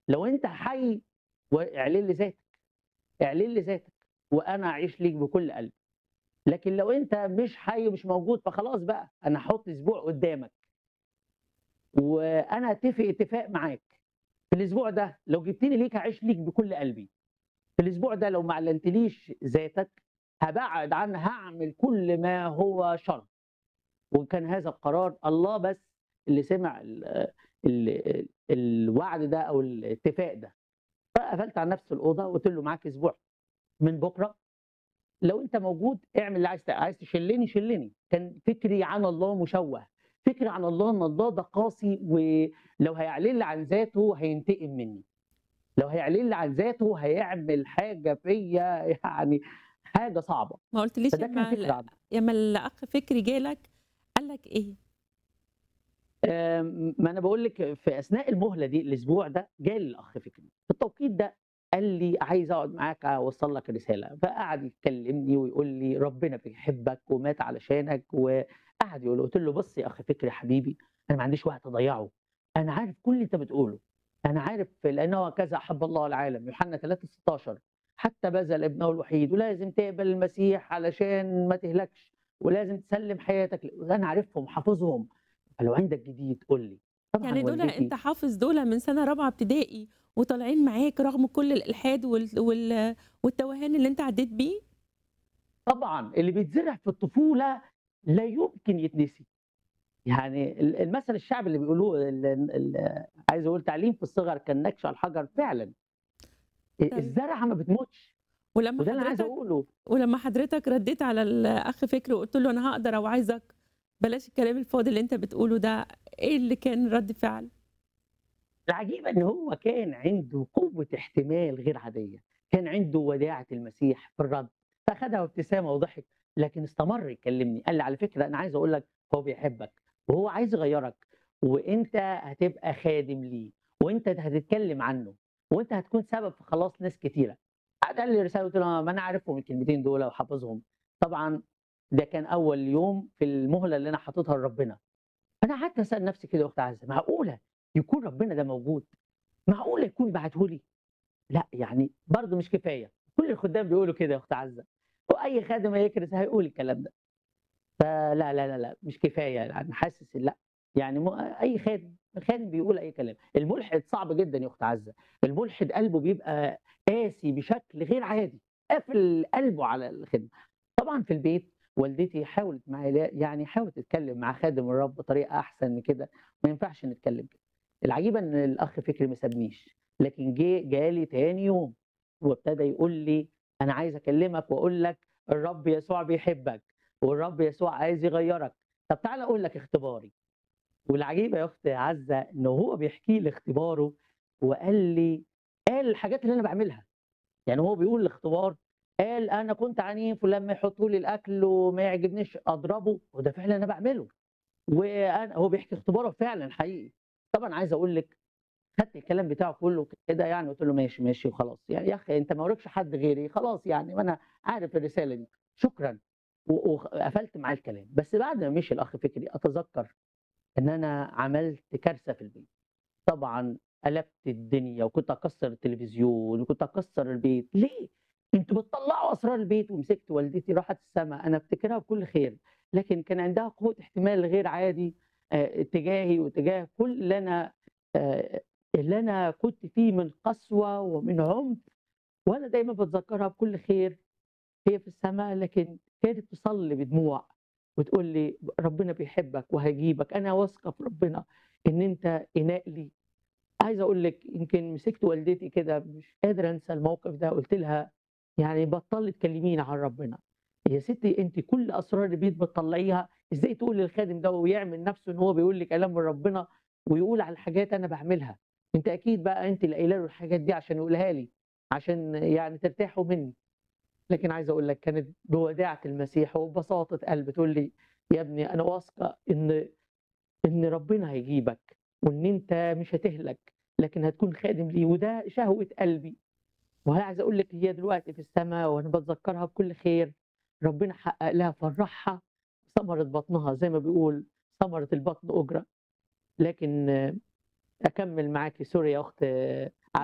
لو انت حي واعلن لي ذاتك اعلن لي ذاتك وانا اعيش ليك بكل قلبي لكن لو انت مش حي ومش موجود فخلاص بقى انا هحط اسبوع قدامك وانا اتفق اتفاق معاك في الاسبوع ده لو جبتني ليك هعيش ليك بكل قلبي في الاسبوع ده لو ما اعلنتليش ذاتك هبعد عن هعمل كل ما هو شر وكان هذا القرار الله بس اللي سمع ال ال الوعد ده او الاتفاق ده فقفلت على نفس الاوضه وقلت له معاك اسبوع من بكره لو انت موجود اعمل اللي عايز عايز تشلني شلني كان فكري عن الله مشوه فكري عن الله ان الله ده قاسي ولو هيعلن لي عن ذاته هينتقم مني لو هيعلن لي عن ذاته هيعمل حاجه فيا يعني حاجه صعبه ما قلتليش فده كان لما فكر عنه لما الاخ فكري جالك قال لك ايه؟ آم، ما انا بقول لك في اثناء المهله دي الاسبوع ده جالي الاخ فكري في التوقيت ده قال لي عايز اقعد معاك اوصل لك رساله فقعد يكلمني ويقول لي ربنا بيحبك ومات علشانك وقعد يقول قلت له بص يا اخ فكري حبيبي انا ما عنديش وقت اضيعه انا عارف كل اللي انت بتقوله انا عارف لانه كذا احب الله العالم يوحنا 3 16 حتى بذل ابنه الوحيد ولازم تقبل المسيح علشان ما تهلكش ولازم تسلم حياتك ل- انا عارفهم حافظهم فلو عندك جديد قول لي طبعا يعني دول والدتي انت حافظ دول من سنه رابعه ابتدائي وطالعين معاك رغم كل الالحاد وال... وال... والتوهان اللي انت عديت بيه طبعا اللي بيتزرع في الطفوله لا يمكن يتنسي يعني ال- المثل الشعبي اللي بيقولوه ال- ال- عايز اقول تعليم في الصغر كان نكش على الحجر فعلا طيب. الزرعه ما بتموتش ولما وده اللي انا عايز حضرتك اقوله ولما حضرتك رديت على الاخ فكري وقلت له انا هقدر او عايزك بلاش الكلام الفاضي اللي انت بتقوله ده ايه اللي كان رد فعل؟ العجيب ان هو كان عنده قوه احتمال غير عاديه كان عنده وداعه المسيح في الرد فاخدها بابتسامه وضحك لكن استمر يكلمني قال لي على فكره انا عايز اقول لك هو بيحبك وهو عايز يغيرك وانت هتبقى خادم ليه وانت هتتكلم عنه وانت هتكون سبب في خلاص ناس كتيره قال لي رساله قلت له ما انا عارفهم الكلمتين دول وحافظهم طبعا ده كان اول يوم في المهله اللي انا حاططها لربنا انا قعدت اسال نفسي كده يا اخت عزه معقوله يكون ربنا ده موجود معقوله يكون بعته لي لا يعني برضه مش كفايه كل الخدام بيقولوا كده يا اخت عزه واي خادم هيكرس هيقول الكلام ده فلا لا لا لا مش كفايه يعني حاسس لا يعني م- اي خادم خادم بيقول اي كلام الملحد صعب جدا يا اخت عزه الملحد قلبه بيبقى قاسي بشكل غير عادي قافل قلبه على الخدمه طبعا في البيت والدتي حاولت معايا يعني حاولت تتكلم مع خادم الرب بطريقه احسن من كده ما ينفعش نتكلم كده العجيبه ان الاخ فكري ما سابنيش لكن جه جالي تاني يوم وابتدى يقول لي انا عايز اكلمك واقول لك الرب يسوع بيحبك والرب يسوع عايز يغيرك طب تعالى اقول لك اختباري والعجيبه يا اخت عزه ان هو بيحكي لي اختباره وقال لي قال الحاجات اللي انا بعملها يعني هو بيقول الاختبار قال انا كنت عنيف ولما يحطوا لي الاكل وما يعجبنيش اضربه وده فعلا انا بعمله وانا هو بيحكي اختباره فعلا حقيقي طبعا عايز اقول لك خدت الكلام بتاعه كله كده يعني قلت له ماشي ماشي وخلاص يعني يا اخي انت ما وراكش حد غيري خلاص يعني وانا عارف الرساله دي شكرا و- وقفلت معاه الكلام بس بعد ما مشي الاخ فكري اتذكر ان انا عملت كارثه في البيت طبعا قلبت الدنيا وكنت اكسر التلفزيون وكنت اكسر البيت ليه انتوا بتطلعوا اسرار البيت ومسكت والدتي راحت السماء انا افتكرها بكل خير لكن كان عندها قوه احتمال غير عادي آه، تجاهي وتجاه كل اللي انا آه، اللي انا كنت فيه من قسوه ومن عنف وانا دايما بتذكرها بكل خير هي في السماء لكن كانت تصلي بدموع وتقول لي ربنا بيحبك وهيجيبك انا واثقه في ربنا ان انت اناء لي عايزه اقول لك يمكن مسكت والدتي كده مش قادره انسى الموقف ده قلت لها يعني بطلي تكلميني عن ربنا يا ستي انت كل اسرار البيت بتطلعيها ازاي تقول للخادم ده ويعمل نفسه ان هو بيقول لي كلام من ربنا ويقول على حاجات انا بعملها انت اكيد بقى انت اللي قايله له الحاجات دي عشان يقولها لي عشان يعني ترتاحوا مني لكن عايز اقول لك كانت بوداعه المسيح وببساطه قلب تقول لي يا ابني انا واثقه ان ان ربنا هيجيبك وان انت مش هتهلك لكن هتكون خادم ليه وده شهوه قلبي وانا عايز اقول لك هي دلوقتي في السماء وانا بتذكرها بكل خير ربنا حقق لها فرحها ثمرة بطنها زي ما بيقول ثمرة البطن أجرة لكن آه، أكمل معاكي سوري يا أخت آه،